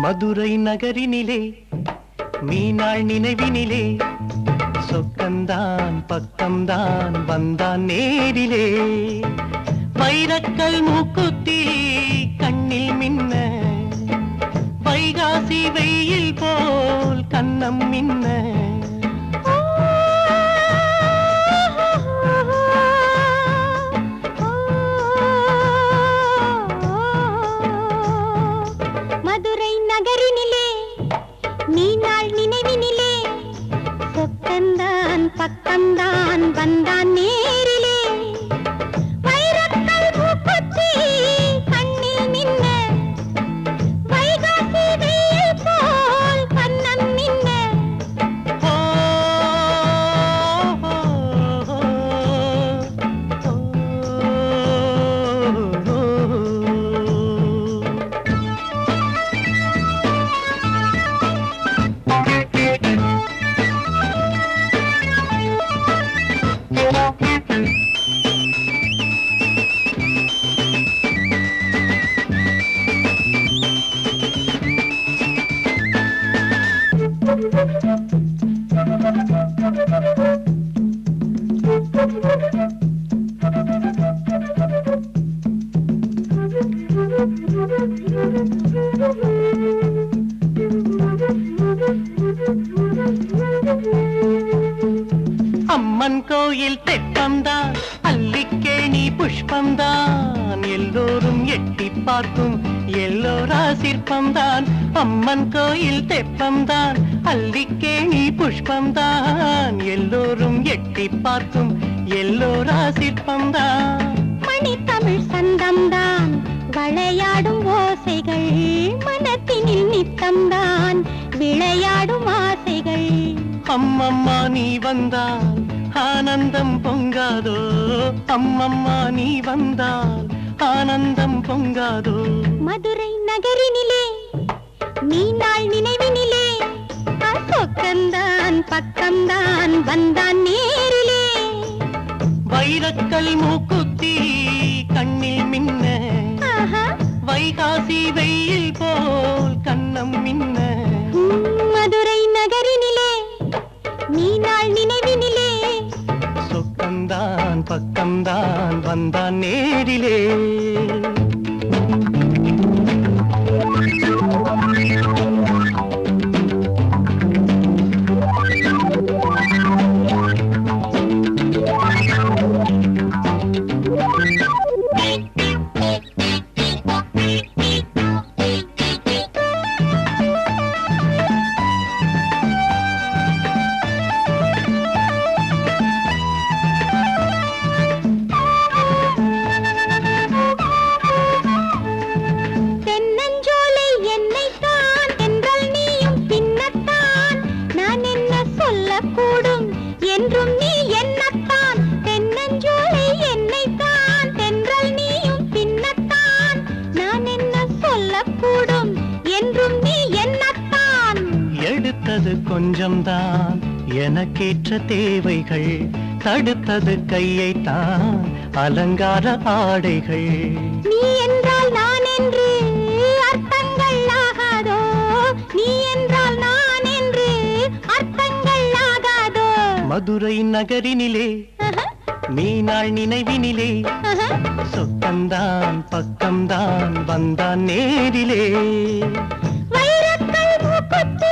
மதுரை நகரினிலே மீனாள் நினைவினிலே சொக்கந்தான் பக்கம்தான் வந்தான் நேரிலே வைரக்கல் மூக்குத்தி கண்ணில் மின்ன வைகாசி வெயில் போல் கண்ணம் மின்ன மதுரை நகரினிலே மீனாள் நினைவினிலே சொக்கந்தான் பக்கம்தான் வந்தான் நேரிலே வைரக்கல் மூக்குத்தி கண்ணில் மின்ன வைகாசி வெயில் போல் கண்ணம் மின்ன ஓ, ஓ, ஓ, ஓ. அம்மன் கோயில் தெப்பம்தான் அல்லிக்கேணி புஷ்பம்தான் எல்லோரும் எட்டி பார்க்கும் எல்லோரா சிற்பம்தான் அம்மன் கோயில் தெப்பம்தான் அல்லிக்கேணி புஷ்பம்தான் எல்லோரும் எட்டி பார்க்கும் எல்லோரா சிற்பம்தான் மணி தமிழ் சந்தம்தான் விளையாடும் ஓசைகள் மனத்தினில் நித்தம்தான் விளையாடும் ஆசைகள் அம்மம்மா நீ வந்தால் ஆனந்தம் பொங்காதோ அம்மம்மா நீ வந்தால் ஆனந்தம் பொங்காதோ மதுரை நகரினிலே மீனாள் நினைவினிலே சொக்கந்தான் பக்கம்தான் வந்தான் நேரிலே வைரக்கல் மூக்குத்தி கண்ணில் மின்ன ஆஹா, வைகாசி வெயில் போல் கண்ணம் மின்ன உம், மதுரை நகரினிலே மீனாள் நினைவினிலே சொக்கந்தான் பக்கம்தான் வந்தான் நேரிலே தென்னஞ்சோலை என்னைத்தான் என்றால் நீயும் பின்னத்தான் நான் என்ன சொல்லக்கூடும் என்றும் நீ என்னத்தான் தென்னஞ்சோலை என்னைத்தான் என்றால் நீயும் பின்னத்தான் நான் என்ன சொல்லக்கூடும் என்றும் நீ என்னத்தான் எடுத்தது கொஞ்சம்தான் எனக்கேற்ற தேவைகள் தடுத்தது கையைத்தான் அலங்கார ஆடைகள் நீ என்றால் நான் என்று அர்த்தங்கள் ஆகாதோ நீ என்றால் நான் என்று அர்த்தங்கள் ஆகாதோ மதுரை நகரினிலே ஆஹா, மீனாள் நினைவினிலே ஆஹா. சொக்கந்தான் பக்கம்தான் வந்தான் நேரிலே வைரக்கல் மூக்குத்தி